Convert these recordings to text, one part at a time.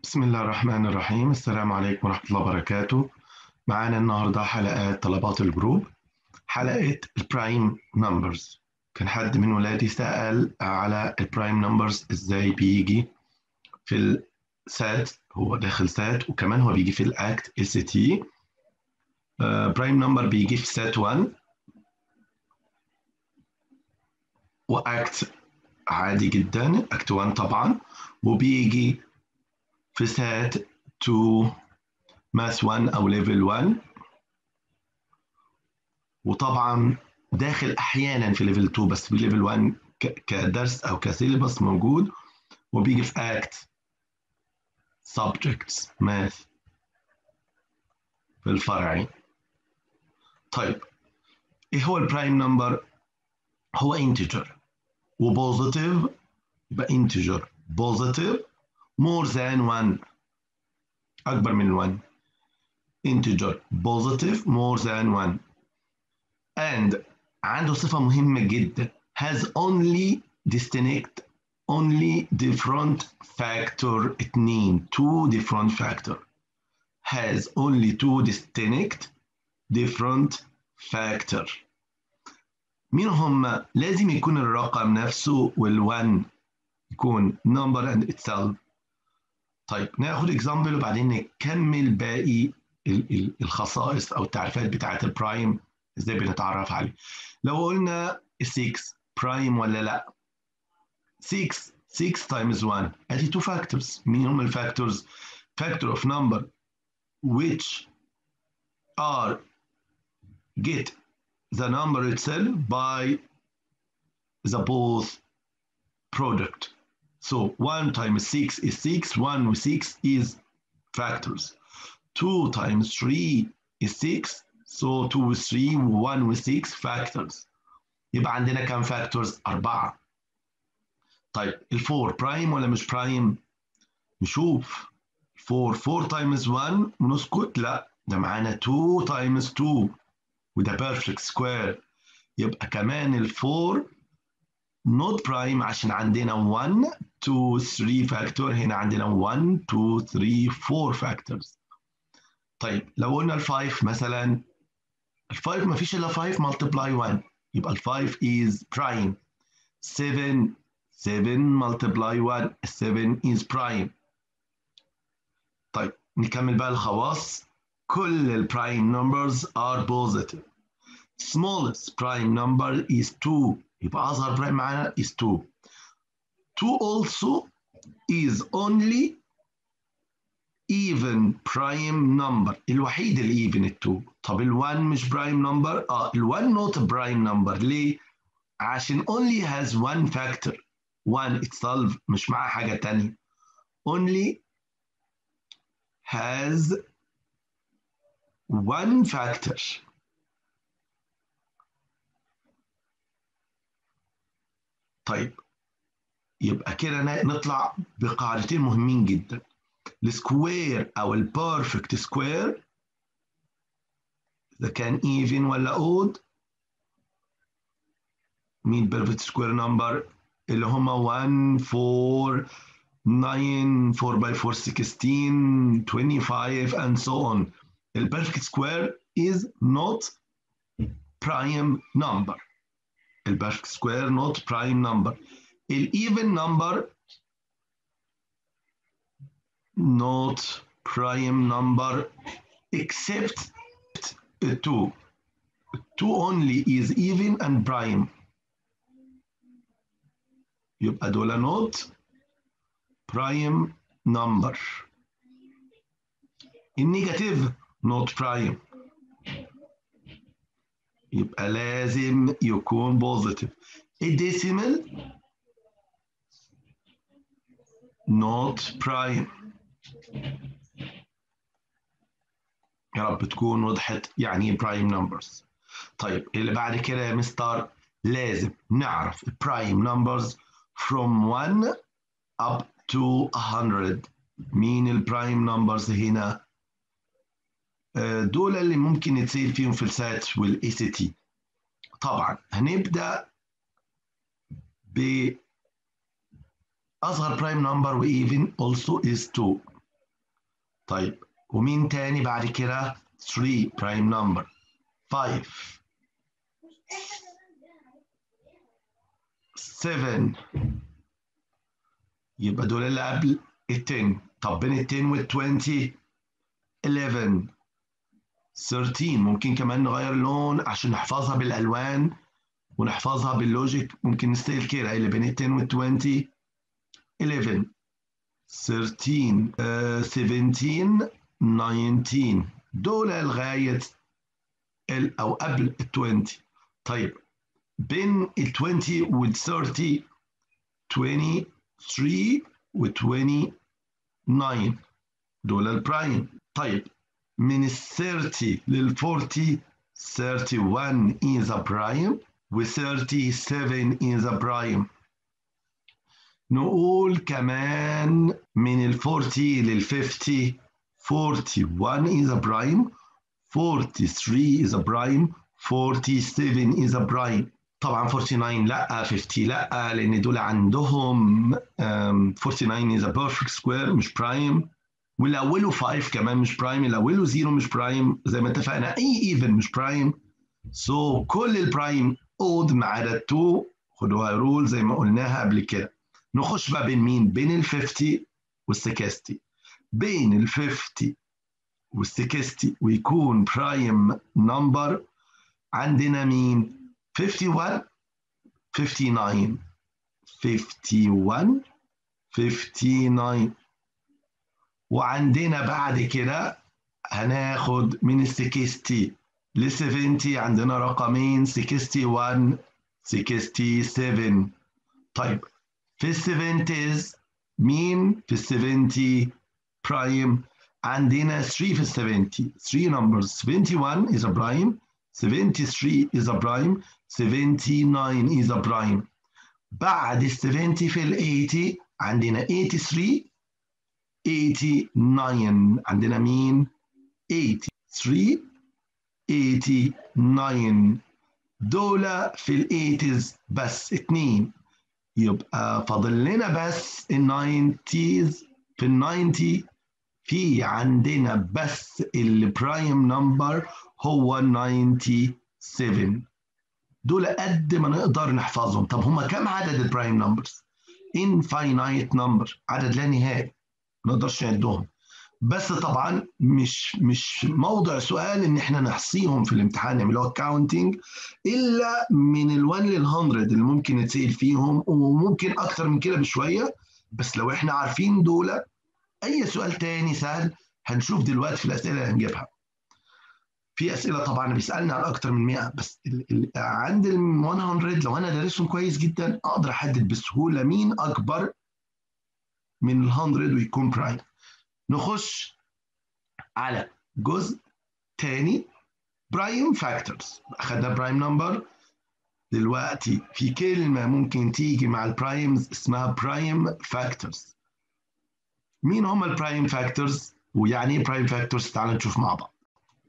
بسم الله الرحمن الرحيم السلام عليكم ورحمة الله وبركاته معانا النهاردة حلقات طلبات الجروب حلقة البرايم نمبرز كان حد من ولادي سأل على البرايم نمبرز ازاي بيجي في السات هو داخل سات وكمان هو بيجي في الاكت اس تي برايم نمبر بيجي في سات 1 واكت عادي جدا اكت 1 طبعا وبيجي في سات 2 ماس 1 او ليفل 1 وطبعا داخل احيانا في ليفل 2 بس في ليفل 1 كدرس او كسيلبس موجود وبيجي في اكت subjects math في الفرعي طيب ايه هو البرايم نمبر هو انتجر وبوزيتيف يبقى انتجر بوزيتيف more than 1 اكبر من 1 integer positive more than 1 and عنده صفة مهمة جدا has only distinct only different factor اتنين two different factor has only two distinct different factor مين هم لازم يكون الرقم نفسه وال1 يكون number and itself طيب ناخد اكزامبل وبعدين نكمل باقي الخصائص او التعريفات بتاعه البرايم ازاي بنتعرف عليه لو قلنا 6 برايم ولا لا 6 6 times 1 ادي two factors مين هم الفاكتورز factor of number which are get the number itself by the both product So 1 times 6 is 6, 1 with 6 is factors. 2 times 3 is 6, so 2 with 3, 1 with 6 factors. يبقى عندنا كم factors؟ أربعة. طيب ال 4 برايم ولا مش برايم؟ نشوف 4 4 times 1 ونسكت لا ده معانا 2 times 2 وده perfect square يبقى كمان ال 4 not prime عشان عندنا 1 2 3 فاكتور هنا عندنا 1 2 3 4 فاكتورز طيب لو قلنا ال 5 مثلا ال 5 ما فيش الا 5 multiply 1 يبقى ال 5 is prime 7 7 multiply 1 7 is prime طيب نكمل بقى الخواص كل البرايم numbers are positive smallest prime number is 2 يبقى أصغر برايم معانا is 2 2 also is only even prime number الوحيد اللي even ال 2 طب ال 1 مش prime number اه ال 1 not prime number ليه؟ عشان only has one factor 1 itself مش معاه حاجة تانية only has one factor طيب يبقى كده نطلع بقاعدتين مهمين جدا السكوير او البيرفكت سكوير اذا كان ايفن ولا اود مين بيرفكت سكوير نمبر اللي هما 1 4 9 4 by 4 16 25 and so on البيرفكت سكوير is not prime number البيرفكت سكوير نوت برايم نمبر الايفن نمبر نوت برايم نمبر except 2 2 only is even and prime يبقى دول نوت برايم نمبر النيجاتيف نوت برايم يبقى لازم يكون بوزيتيف الديسيمال نوت برايم يا رب تكون وضحت يعني ايه برايم نمبرز طيب اللي بعد كده يا مستر لازم نعرف البرايم نمبرز from 1 up to 100 مين البرايم نمبرز هنا دول اللي ممكن يتصير فيهم في السات والاي سي تي طبعا هنبدا ب اصغر برايم نمبر وايفن also is 2 طيب ومين تاني بعد كده 3 برايم نمبر 5 7 يبقى دول اللي قبل ال 10 طب بين ال 10 وال 20 11 13 ممكن كمان نغير اللون عشان نحفظها بالالوان ونحفظها باللوجيك ممكن نستقل كده اللي بين ال 10 وال 20 11 13 uh, 17 19 دول لغايه ال او قبل ال 20 طيب بين ال 20 وال 30 23 و 29 دول البرايم طيب من ال 30 لل 40 31 is a prime و 37 is a prime نقول كمان من ال 40 لل 50 41 is a prime 43 is a prime 47 is a prime طبعا 49 لا 50 لا لان دول عندهم um, 49 is a perfect square مش برايم واللي اوله 5 كمان مش برايم اللي اوله 0 مش برايم زي ما اتفقنا اي ايفن مش برايم سو so, كل البرايم اود ما عدا 2 خدوها رول زي ما قلناها قبل كده نخش بقى بين مين؟ بين ال 50 وال 60 بين ال 50 وال 60 ويكون برايم نمبر عندنا مين؟ 51 59 51 59 وعندنا بعد كده هناخد من ال 60 ل 70 عندنا رقمين 61 67 طيب في ال 70s مين في ال 70 برايم عندنا 3 في ال 70 3 numbers 71 is a prime 73 is a prime 79 is a prime بعد ال 70 في ال 80 عندنا 83 89 عندنا مين 83 89 دول في ال 80s بس اتنين يبقى فاضل لنا بس ال 90s في ال 90 في عندنا بس البرايم نمبر هو 97 دول قد ما نقدر نحفظهم طب هما كم عدد البرايم نمبرز infinite number عدد لا نهائي ما نقدرش نعدهم بس طبعا مش مش موضع سؤال ان احنا نحصيهم في الامتحان نعمل هو كاونتنج الا من ال1 لل100 اللي ممكن نتسال فيهم وممكن اكتر من كده بشويه بس لو احنا عارفين دول اي سؤال تاني سهل هنشوف دلوقتي في الاسئله اللي هنجيبها في اسئله طبعا بيسالنا عن اكتر من 100 بس ال ال عند ال 100 لو انا دارسهم كويس جدا اقدر احدد بسهوله مين اكبر من ال 100 ويكون برايم نخش على جزء تاني برايم فاكتورز اخدنا برايم نمبر دلوقتي في كلمه ممكن تيجي مع البرايمز اسمها برايم فاكتورز مين هم البرايم فاكتورز ويعني ايه برايم فاكتورز تعالوا نشوف مع بعض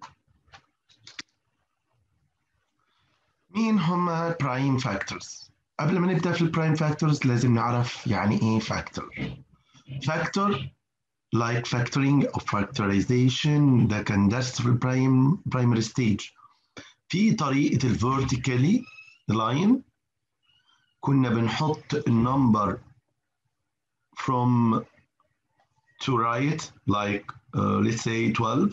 مين هم برايم فاكتورز قبل ما نبدا في البرايم فاكتورز لازم نعرف يعني ايه فاكتور فاكتور like factoring or factorization ده كان درس في البرايم برايمري ستيج في طريقه الفيرتيكالي لاين كنا بنحط النمبر from to right like uh, let's say 12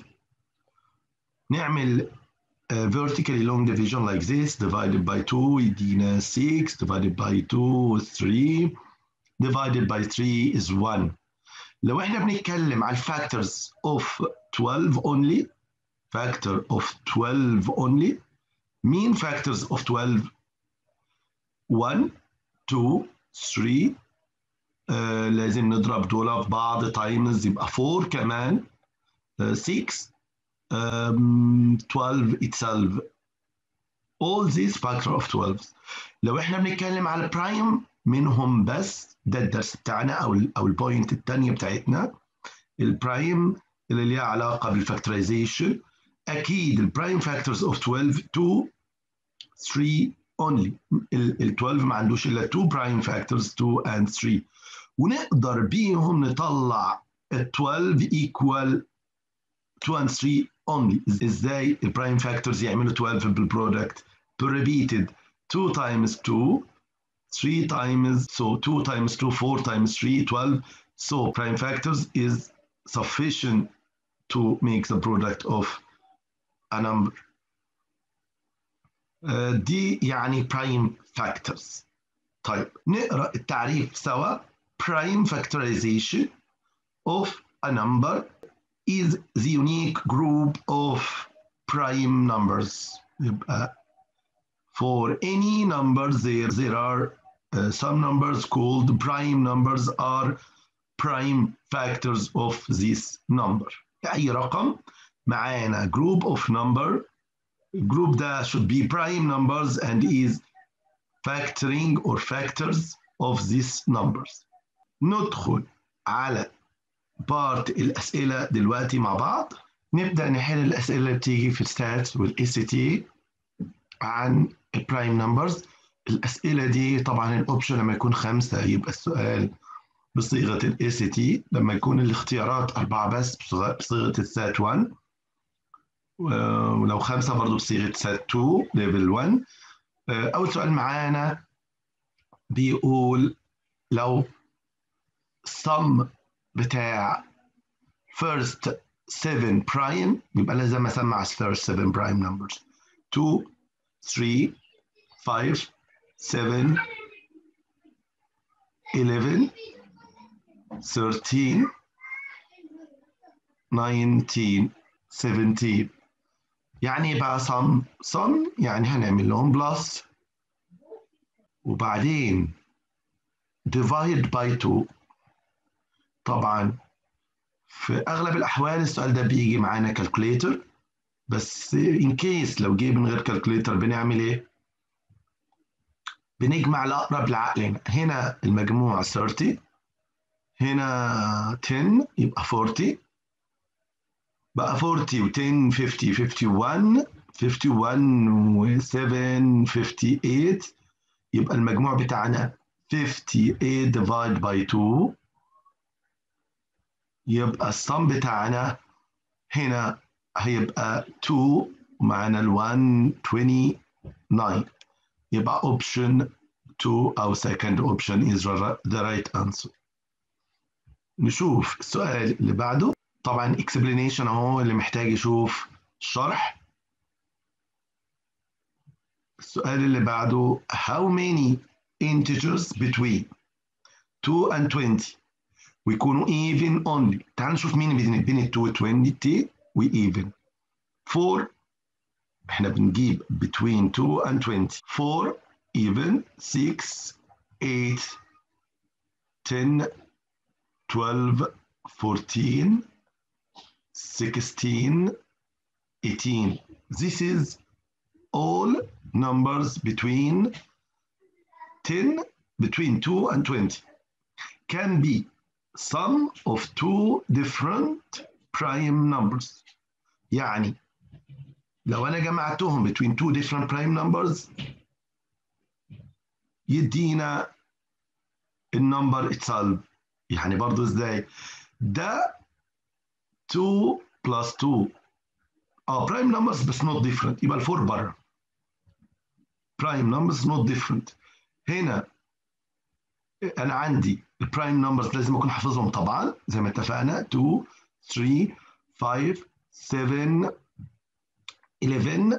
نعمل uh, vertically long division like this divided by 2 يدينا 6 divided by 2 3 divided by 3 is 1 لو احنا بنتكلم على factors of 12 only factor of 12 only mean factors of 12 1 2 3 آه لازم نضرب دول في بعض تايمز يبقى 4 كمان آه 6 um, 12 itself all these factor of 12 لو احنا بنتكلم على برايم منهم بس ده الدرس بتاعنا او ال او البوينت الثانيه بتاعتنا البرايم اللي ليها علاقه بالفاكتورايزيشن اكيد البرايم فاكتورز اوف 12 2 3 only ال 12 ما عندوش الا 2 برايم فاكتورز 2 and 3 ونقدر بيهم نطلع ال 12 equal 2 and 3 only ازاي البرايم فاكتورز يعملوا 12 بالبرودكت repeated 2 times 2 3 times so 2 times 2 4 times 3 12 so prime factors is sufficient to make the product of a number uh, دي يعني prime factors طيب نقرا التعريف سوا prime factorization of a number is the unique group of prime numbers يبقى for any number there there are uh, some numbers called prime numbers are prime factors of this number أي رقم معانا group of number group ده should be prime numbers and is factoring or factors of these numbers ندخل على بارت الأسئلة دلوقتي مع بعض نبدأ نحل الأسئلة اللي بتيجي في الستاتس والاي سي تي عن البرايم نمبرز الأسئلة دي طبعا الأوبشن لما يكون خمسة يبقى السؤال بصيغة الاي سي تي لما يكون الاختيارات أربعة بس بصيغة السات 1 ولو خمسة برضو بصيغة سات 2 ليفل 1 أول سؤال معانا بيقول لو sum بتاع first 7 prime يبقى لازم اسمع first 7 prime numbers 2 3 5 7 11 13 19 17 يعني بقى sum sum يعني هنعمل لهم بلس وبعدين divide by 2 طبعا في اغلب الاحوال السؤال ده بيجي معانا كالكوليتر بس ان كيس لو جه من غير كالكوليتر بنعمل ايه بنجمع الاقرب لعقلنا هنا المجموع 30 هنا 10 يبقى 40 بقى 40 و10 50 51 51 و 7 58 يبقى المجموع بتاعنا 58 divide by 2 يبقى الصم بتاعنا هنا هيبقى 2 ومعانا ال 129 يبقى option 2 أو second option is the right answer نشوف السؤال اللي بعده طبعا explanation اهو اللي محتاج يشوف شرح السؤال اللي بعده how many integers between 2 and 20 ويكونوا even only تعال نشوف مين بين بين ال 2 و 20 و even 4 احنا بنجيب between 2 and 20 4 even 6 8 10 12 14 16 18 this is all numbers between 10 between 2 and 20 can be sum of two different prime numbers يعني لو انا جمعتهم between two different prime numbers يدينا النمبر itself يعني برضو ازاي ده 2 plus 2 اه prime numbers بس not different يبقى الفور بره prime numbers not different هنا انا عندي البرايم نمبرز لازم اكون حافظهم طبعا زي ما اتفقنا 2 3 5 7 11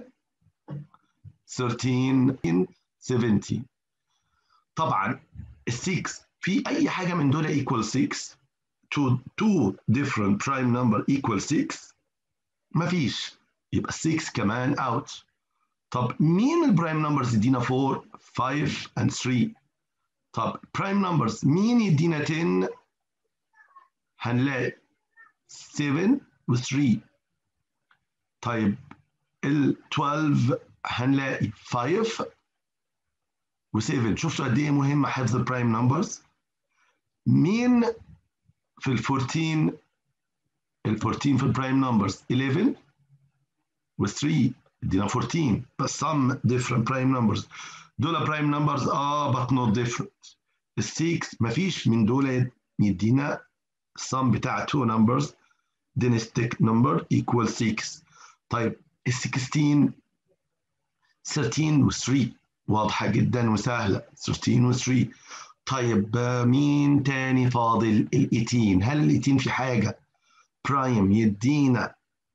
13 17 طبعا ال 6 في اي حاجه من دول equal 6 to two different prime number equal 6 مفيش يبقى 6 كمان out طب مين البرايم نمبرز يدينا 4 5 and 3 طب برايم نمبرز مين يدينا 10 هنلاقي 7 و 3 طيب ال 12 هنلاقي 5 و 7 شفتوا قد ايه مهم حفظ البرايم نمبرز مين في ال 14 ال 14 في البرايم نمبرز 11 و 3 ادينا 14 بس some different prime numbers دول prime numbers اه but not different ال 6 مفيش من دول يدينا السم بتاع two numbers dynastic number equals 6 طيب ال 16 13 و 3 واضحة جدا وسهلة 13 و 3 طيب مين تاني فاضل ال 18 هل ال 18 في حاجة برايم يدينا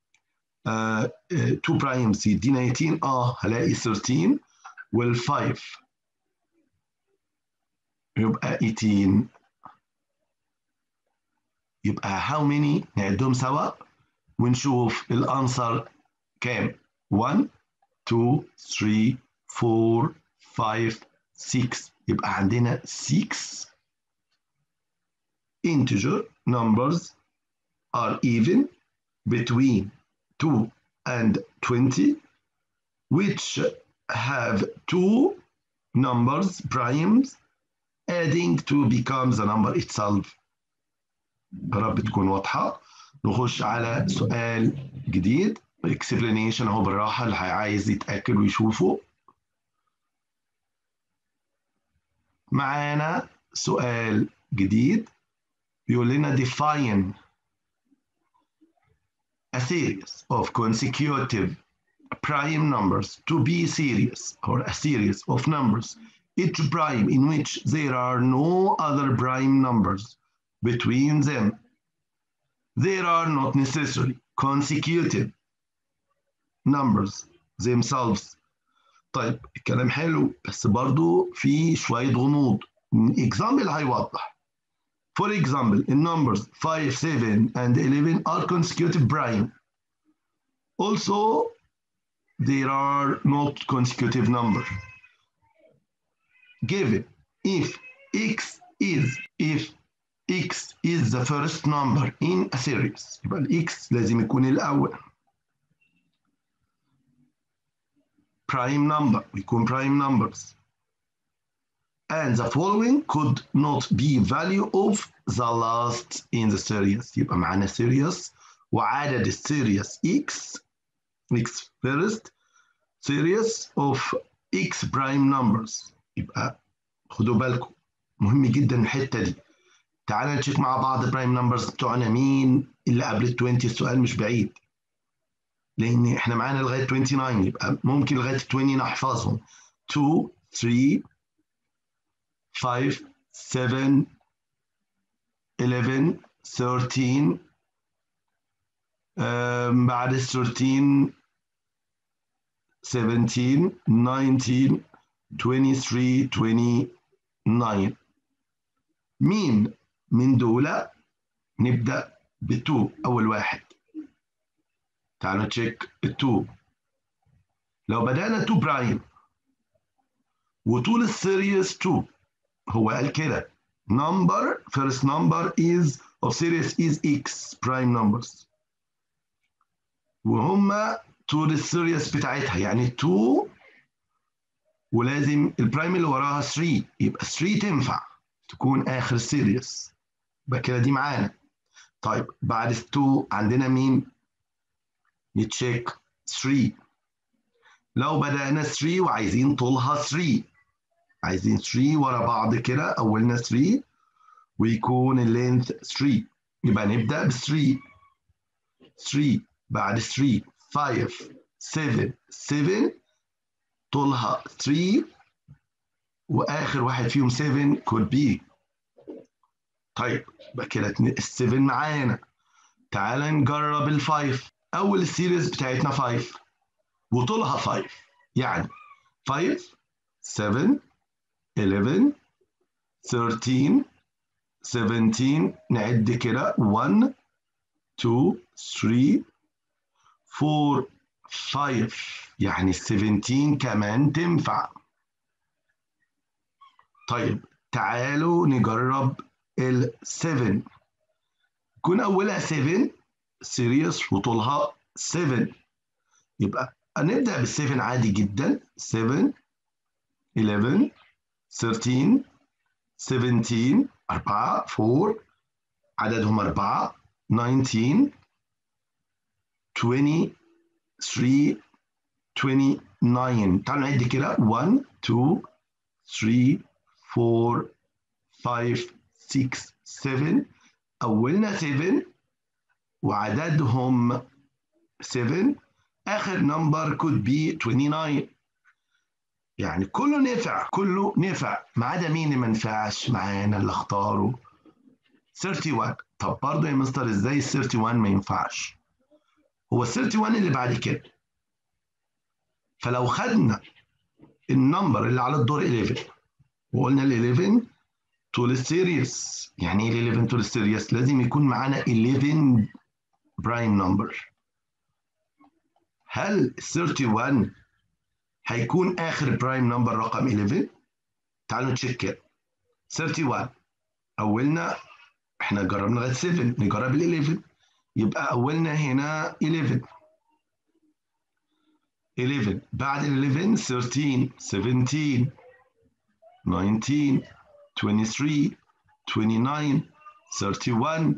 2 uh, برايمز يدينا 18 اه هلاقي 13 وال 5 يبقى 18 يبقى how many نعدهم سوا ونشوف الانسر كام 1 2 3 4 5 6 يبقى عندنا 6 integer numbers are even between 2 and 20 which have two numbers primes adding to becomes the number itself يا رب تكون واضحة نخش على سؤال جديد explanation اهو بالراحة اللي عايز يتأكد ويشوفه معانا سؤال جديد بيقول لنا define a series of consecutive prime numbers to be series or a series of numbers each prime in which there are no other prime numbers between them there are not necessarily consecutive numbers themselves طيب الكلام حلو بس برضو في شوية غموض example هيوضح For example, in numbers 5, 7, and 11 are consecutive prime. Also, there are not consecutive numbers. Given if x is if x is the first number in a series يبقى ال x لازم يكون الأول. Prime number ويكون prime numbers. and the following could not be value of the last in the series يبقى معانا series وعدد السيريس x x first series of x prime numbers يبقى خدوا بالكم مهم جدا الحته دي تعالى نشيك مع بعض برايم نمبرز بتوعنا مين اللي قبل ال 20 السؤال مش بعيد لان احنا معانا لغايه 29 يبقى ممكن لغايه 20 نحفظهم 2 3 5 7 11 13 um, بعد 13 17 19 23 29 مين من دول نبدأ ب 2 أول واحد تعالوا تشيك ال 2 لو بدأنا 2 برايم وطول السيريس 2 هو قال كده number first number is of series is x prime numbers وهم طول السيريس بتاعتها يعني 2 ولازم البرايم اللي وراها 3 يبقى 3 تنفع تكون اخر سيريس يبقى كده دي معانا طيب بعد 2 عندنا مين نتشيك 3 لو بدأنا 3 وعايزين طولها 3 عايزين 3 ورا بعض كده اولنا 3 ويكون اللينث 3 يبقى نبدا ب 3 3 بعد 3 5 7 7 طولها 3 واخر واحد فيهم 7 could be طيب يبقى كده ال 7 معانا تعال نجرب ال 5 اول السيريز بتاعتنا 5 وطولها 5 يعني 5 7 11 13 17 نعد كده 1 2 3 4 5 يعني ال 17 كمان تنفع طيب تعالوا نجرب ال 7 يكون اولها 7 سيريس وطولها 7 يبقى هنبدا بال 7 عادي جدا 7 11 13 17 4 4 عددهم 4 19 23 29 تعالوا نعد كده 1 2 3 4 5 6 7 أولنا 7 وعددهم 7 اخر نمبر could be 29 يعني كله نفع كله نفع ما عدا مين اللي ما نفعش معانا اللي اختاره 31 طب برضه يا مستر ازاي ال 31 ما ينفعش هو ال 31 اللي بعد كده فلو خدنا النمبر اللي على الدور 11 وقلنا ال 11 طول السيريس يعني ايه ال 11 طول السيريس لازم يكون معانا 11 برايم نمبر هل ال 31 هيكون اخر برايم نمبر رقم 11 تعالوا نتشيك كده 31 اولنا احنا جربنا لغايه 7 نجرب ال 11 يبقى اولنا هنا 11 11 بعد ال 11 13 17 19 23 29 31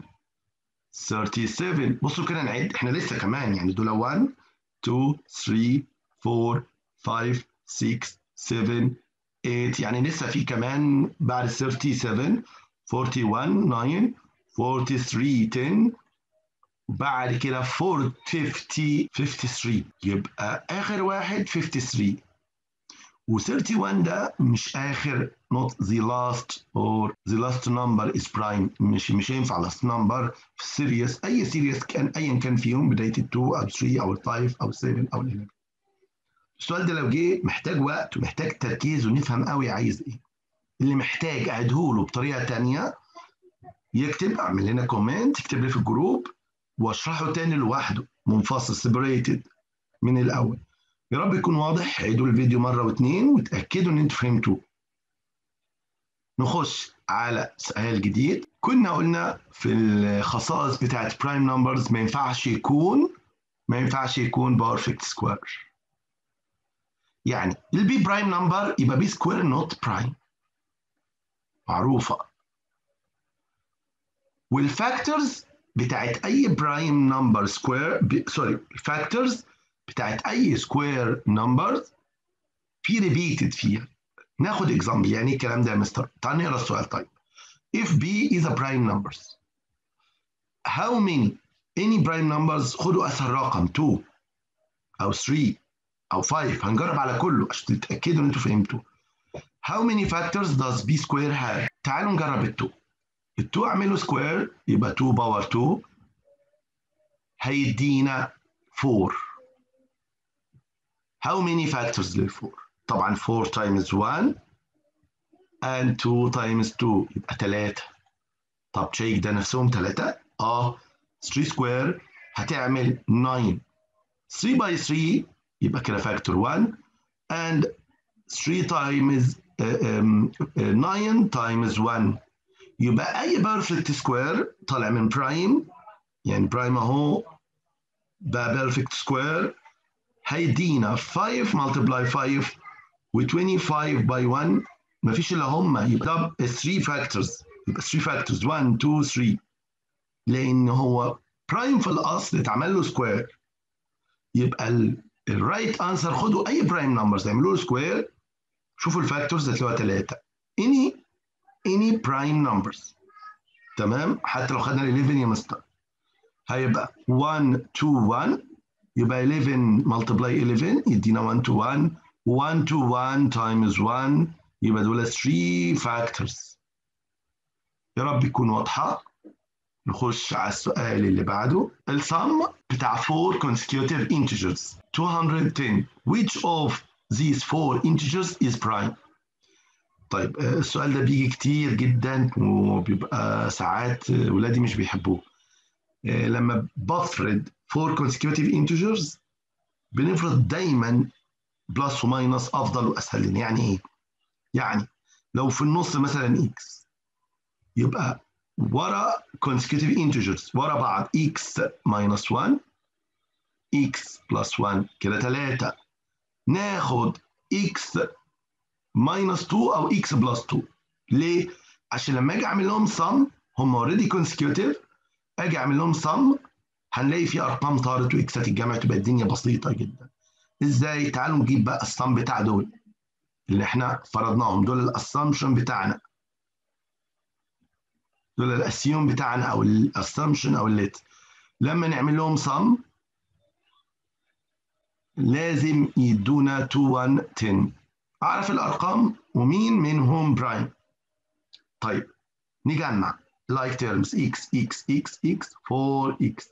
37 bصوا كده نعد احنا لسه كمان يعني دول 1 2 3 4 5 6 7 8 يعني لسه في كمان بعد 37 41 9 43 10 بعد كده 4 50 53 يبقى اخر واحد 53 و 31 ده مش اخر not the last or the last number is prime مش مش هينفع last number في السيريس اي سيريس كان ايا كان فيهم بدايه ال 2 او 3 او 5 او 7 او 11 السؤال ده لو جه محتاج وقت ومحتاج تركيز ونفهم قوي عايز ايه اللي محتاج اعيدهوله بطريقه ثانيه يكتب اعمل لنا كومنت يكتب لي في الجروب واشرحه تاني لوحده منفصل سيبريتد من الاول يا رب يكون واضح عيدوا الفيديو مره واثنين وتاكدوا ان انتوا فهمتوه نخش على سؤال جديد كنا قلنا في الخصائص بتاعت برايم نمبرز ما ينفعش يكون ما ينفعش يكون بيرفكت سكوير يعني البي برايم نمبر يبقى بي سكوير نوت برايم معروفه والفاكتورز بتاعت اي برايم نمبر سكوير سوري الفاكتورز بتاعت اي سكوير نمبر في ريبيتد فيها ناخد اكزامبل يعني ايه الكلام ده يا مستر تعال نقرا السؤال طيب if b is a prime numbers how many any prime numbers خدوا اسهل رقم 2 او 3 او 5 هنجرب على كله عشان تتاكدوا ان انتوا فهمتوا how many factors does b square have تعالوا نجرب ال 2 ال 2 اعمله سكوير يبقى 2 باور 2 هيدينا 4 how many factors لل 4 طبعا 4 times 1 and 2 times 2 يبقى 3 طب تشيك ده نفسهم 3 اه 3 سكوير هتعمل 9 3 by 3 يبقى كده فاكتور 1 and 3 times uh, um, uh, 9 times 1 يبقى اي بيرفكت سكوير طالع من برايم يعني برايم اهو ده بيرفكت سكوير هيدينا 5 multiply 5 و25 باي 1 مفيش الا هم يبقى 3 فاكتورز يبقى 3 فاكتورز 1 2 3 لان هو برايم في الاصل اتعمل له سكوير يبقى الرايت انسر خدوا اي برايم نمبرز اعملوا له سكوير شوفوا الفاكتورز هتلاقوها 3 اني any prime numbers تمام حتى لو خدنا ال 11 يا مستر هيبقى 1 2 1 يبقى 11 multiply 11 يدينا 1 to 1 1 to 1 times 1 يبقى دول 3 factors يا رب يكون واضحة نخش على السؤال اللي بعده السم بتاع 4 consecutive integers 210 which of these four integers is prime طيب السؤال ده بيجي كتير جدا وبيبقى ساعات ولادي مش بيحبوه لما بفرض 4 consecutive integers بنفرض دايما بلس وماينس افضل واسهل لنا يعني ايه؟ يعني لو في النص مثلا اكس يبقى ورا consecutive integers ورا بعض x minus 1 x plus 1 كده 3 ناخد x minus 2 او x plus 2 ليه؟ عشان لما اجي اعمل لهم sum هم اوريدي consecutive اجي اعمل لهم sum هنلاقي في ارقام طارت واكسات الجمع تبقى الدنيا بسيطه جدا ازاي تعالوا نجيب بقى الصم بتاع دول اللي احنا فرضناهم دول الاسامبشن بتاعنا دول الاسيوم بتاعنا او الاسامبشن او الليت لما نعمل لهم sum لازم يدونا 2 1 10 اعرف الارقام ومين منهم برايم طيب نجمع like terms x x x x 4x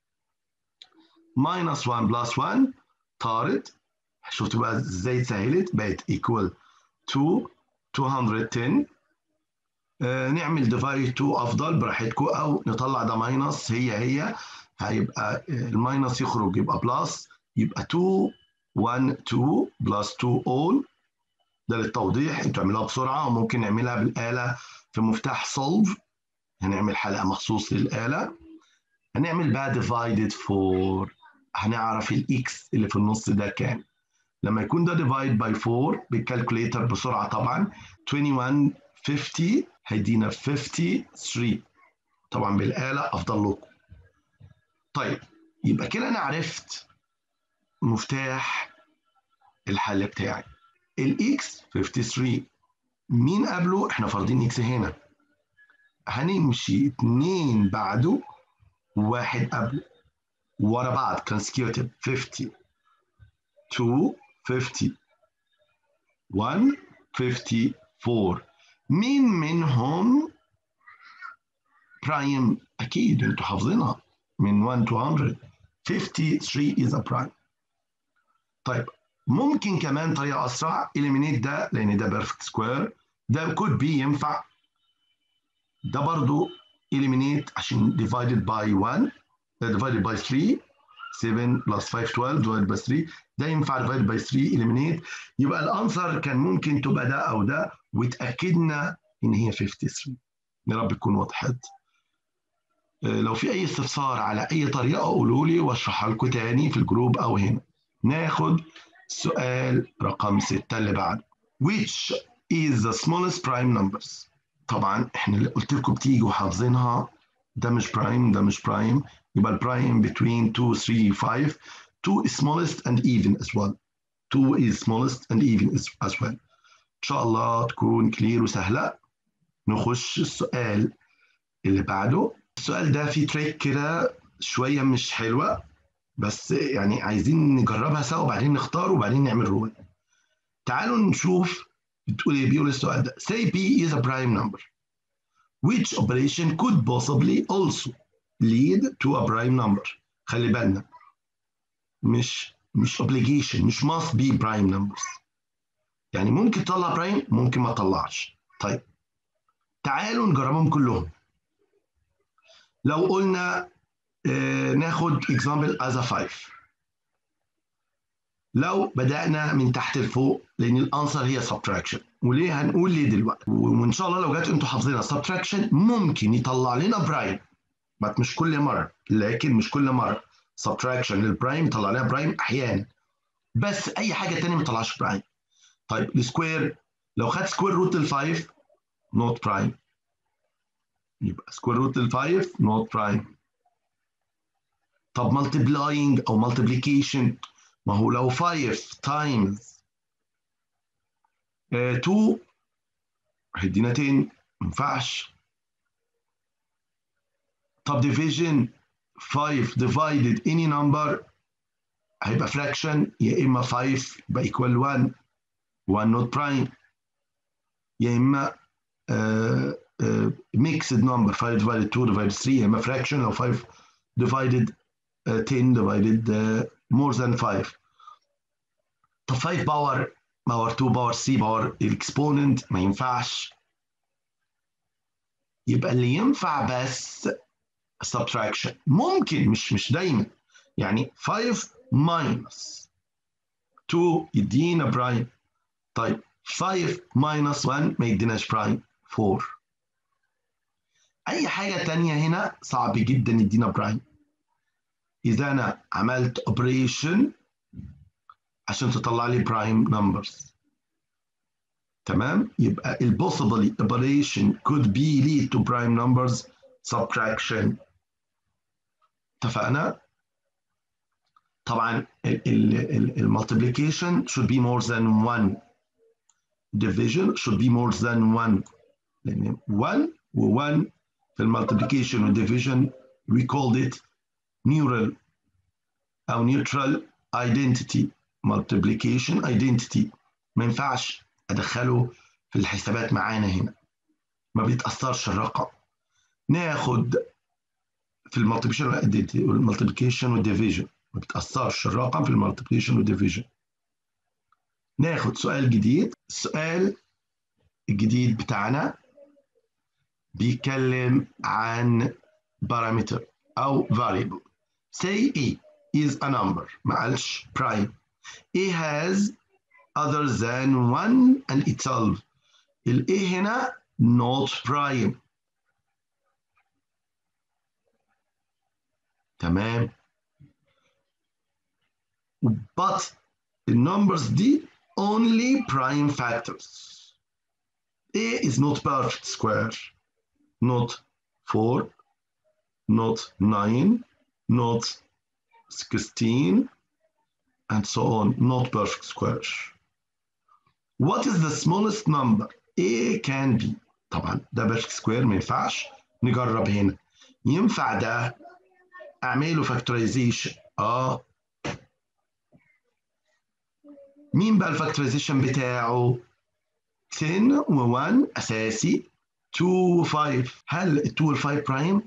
minus 1 plus 1 طارت شفتوا بقى ازاي اتسهلت بقت equal to 210 آه نعمل divide 2 افضل براحتكم او نطلع ده ماينس هي هي هيبقى الماينس يخرج يبقى بلس يبقى 2 1 2 بلس 2 all ده للتوضيح انتوا اعملوها بسرعه وممكن نعملها بالاله في مفتاح solve هنعمل حلقه مخصوص للاله هنعمل بقى divided 4 هنعرف الاكس اللي في النص ده كام لما يكون ده divide by 4 بالكالكوليتر بسرعه طبعا 21 50 هيدينا 53 طبعا بالاله افضل لكم طيب يبقى كده انا عرفت مفتاح الحل بتاعي الاكس 53 مين قبله احنا فارضين اكس هنا هنمشي اتنين بعده وواحد قبله ورا بعض consecutive 50 2 50 1 54 مين منهم برايم اكيد انتوا حافظينها من 1 to 100 53 is a prime طيب ممكن كمان طريقه اسرع eliminate ده لان ده بيرفكت سكوير ده could be ينفع ده برضو eliminate عشان divided by 1 divided by 3 7 plus 5 12 divided by 3 ده ينفع divided by 3 eliminate يبقى الانسر كان ممكن تبقى ده او ده واتاكدنا ان هي 53 يا رب تكون وضحت لو في اي استفسار على اي طريقه قولوا لي واشرحها لكم تاني في الجروب او هنا ناخد سؤال رقم 6 اللي بعده which is the smallest prime numbers طبعا احنا اللي قلت لكم بتيجوا حافظينها ده مش برايم ده مش برايم يبقى البرايم between 2 3 5 2 is smallest and even as well 2 is smallest and even as well ان شاء الله تكون كلير وسهله نخش السؤال اللي بعده السؤال ده فيه تريك كده شويه مش حلوه بس يعني عايزين نجربها سوا وبعدين نختار وبعدين نعمل رول تعالوا نشوف بتقول ايه بيقول السؤال ده say p is a prime number which operation could possibly also lead to a prime number خلي بالنا مش مش obligation مش must be prime numbers يعني ممكن تطلع برايم ممكن ما تطلعش طيب تعالوا نجربهم كلهم لو قلنا آه ناخد example as a 5 لو بدأنا من تحت لفوق لأن الأنسر هي subtraction وليه هنقول ليه دلوقتي وإن شاء الله لو جت أنتوا حافظينها subtraction ممكن يطلع لنا برايم بس مش كل مرة لكن مش كل مرة subtraction للبرايم يطلع لنا برايم أحيانا بس أي حاجة تانية ما يطلعش برايم طيب السكوير لو خد سكوير روت ال 5 نوت برايم يبقى سكوير روت ال 5 نوت برايم طب مالتيبلاينج او مالتيبليكيشن ما هو لو 5 تايمز 2 هيدينا 10 ما ينفعش طب division 5 divided any number هيبقى fraction يا اما 5 يبقى equal 1 1 not prime يا اما uh, uh, mixed number 5 divided 2 divided 3 يا اما fraction لو 5 divided uh, 10 divided uh, more than 5 طب 5 باور باور 2 باور 3 باور الاكسبوننت ما ينفعش يبقى اللي ينفع بس subtraction ممكن مش مش دايما يعني 5 minus 2 يدينا برايم طيب 5 minus 1 ما يديناش برايم 4 اي حاجه تانية هنا صعب جدا يدينا برايم اذا انا عملت اوبريشن عشان تطلع لي برايم نمبرز تمام يبقى البوسيبل operation could be lead to prime numbers subtraction اتفقنا طبعا المultiplication should be more than one division should be more than one لان 1 و 1 في المultiplication والdivision we called it neural او neutral identity multiplication identity ما ينفعش ادخله في الحسابات معانا هنا ما بيتاثرش الرقم ناخد في المالتيبيكيشن والمالتيبيكيشن والديفيجن ما بيتاثرش الرقم في المالتيبيكيشن والديفيجن ناخد سؤال جديد السؤال الجديد بتاعنا بيتكلم عن parameter أو variable say A is a number ما قالش prime A has other than one and itself ال A هنا not prime تمام but the numbers دي only prime factors A is not perfect square not 4 not 9 not 16 and so on not perfect square what is the smallest number A can be طبعا ده perfect square ما ينفعش نجرب هنا ينفع ده اعمله فاكتورايزيشن اه مين بقى الفاكتورايزيشن بتاعه 10 و1 اساسي 2 و 5 هل ال 2 وال 5 برايم؟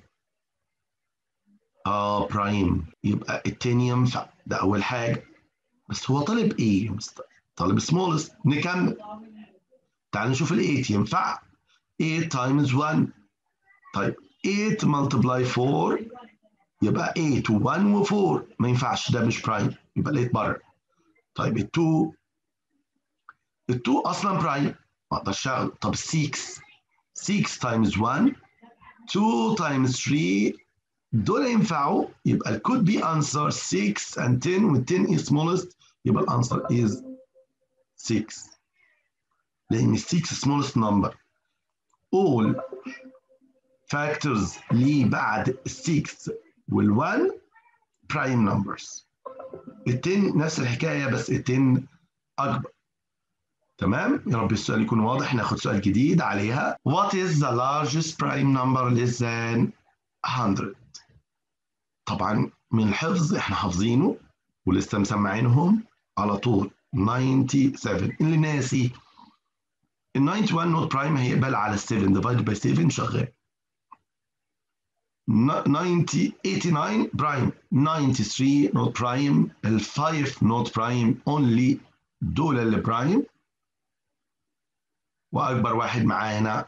اه برايم يبقى التاني ينفع ده اول حاجه بس هو طالب ايه يا مستر؟ طالب سمولست نكمل تعال نشوف ال 8 ينفع 8 تايمز 1 طيب 8 ملتبلاي 4 يبقى 8 و1 و4 ما ينفعش ده مش برايم يبقى لقيت بره طيب ال 2 ال 2 اصلا برايم ما اقدرش اشتغل طب 6 6 تايمز 1 2 تايمز 3 دول ينفعوا يبقى ال could be answer 6 and 10 وال 10 is smallest يبقى الانسر is 6 لان 6 smallest number all factors اللي بعد 6 وال1 prime numbers ال 10 نفس الحكايه بس ال 10 اكبر تمام يا رب السؤال يكون واضح ناخد سؤال جديد عليها what is the largest prime number less than 100 طبعا من الحفظ احنا حافظينه ولسه مسمعينهم على طول 97 اللي ناسي ال 91 نوت برايم هيقبل على 7 ديفايد باي 7 شغال 90 89 برايم 93 نوت برايم ال 5 نوت برايم اونلي دول اللي برايم واكبر واحد معانا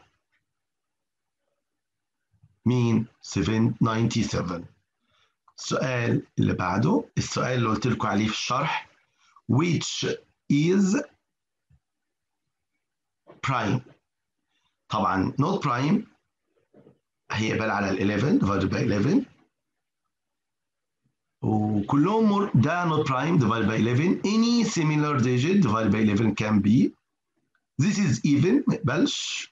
مين 797 السؤال اللي بعده السؤال اللي قلت لكم عليه في الشرح which is prime طبعا not prime هيقبل على ال 11 divided by 11 وكلهم ده not prime divided by 11 any similar digit divided by 11 can be this is even ما يقبلش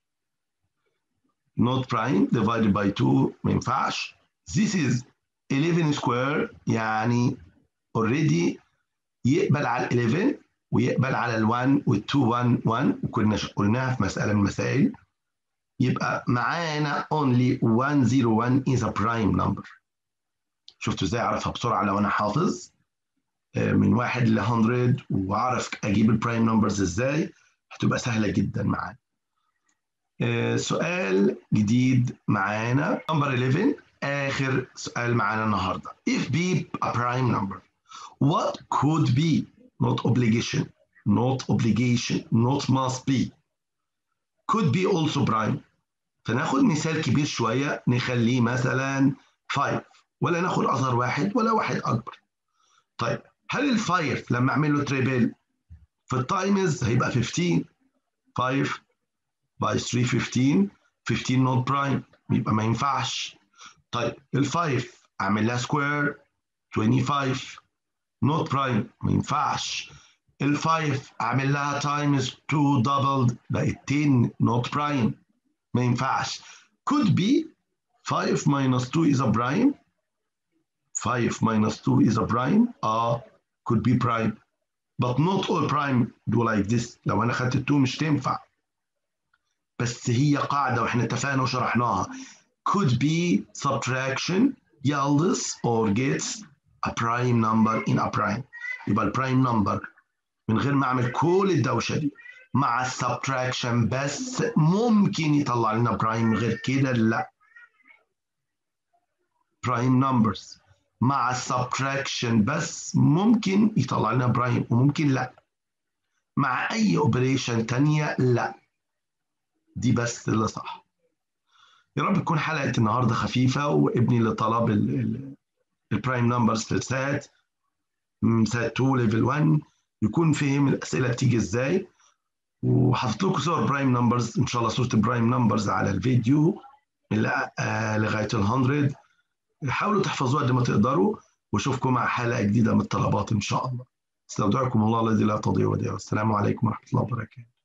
not prime divided by 2 ما ينفعش this is 11 square يعني already يقبل على ال 11 ويقبل على ال 1 وال 2 1 1 وكنا قلناها في مسألة من المسائل يبقى معانا only 101 is a prime number شفتوا ازاي اعرفها بسرعة لو انا حافظ من واحد ل 100 واعرف اجيب البرايم نمبرز ازاي هتبقى سهلة جدا معانا سؤال جديد معانا نمبر 11 آخر سؤال معانا النهاردة if b a prime number what could be not obligation not obligation not must be could be also prime فناخد مثال كبير شوية نخليه مثلا 5 ولا ناخد أصغر واحد ولا واحد أكبر طيب هل الفايف لما أعمل له تريبل في التايمز هيبقى 15 5 باي 3 15 15 نوت برايم يبقى ما ينفعش طيب الفايف اعمل لها سكوير 25 نوت برايم ما ينفعش الفايف اعمل لها تايمز 2 دبلد بقت 10 نوت برايم ما ينفعش could be 5 minus 2 is a prime 5 minus 2 is a prime اه could be prime but not all prime do like this لو انا خدت 2 مش تنفع بس هي قاعده واحنا اتفقنا وشرحناها could be subtraction yields or gets a prime number in a prime يبقى البرايم نمبر من غير ما اعمل كل الدوشه دي مع السبتراكشن بس ممكن يطلع لنا برايم غير كده لا برايم نمبرز مع السبتراكشن بس ممكن يطلع لنا برايم وممكن لا مع اي اوبريشن تانية لا دي بس اللي صح يا رب تكون حلقه النهارده خفيفه وابني اللي طلب البرايم نمبرز في السات سات 2 ليفل 1 يكون فهم الاسئله بتيجي ازاي وحطيت لكم صور برايم نمبرز ان شاء الله صوره البرايم نمبرز على الفيديو لغايه ال 100 حاولوا تحفظوها قد ما تقدروا واشوفكم مع حلقه جديده من الطلبات ان شاء الله استودعكم الله الذي لا تضيع ودائعه السلام عليكم ورحمه الله وبركاته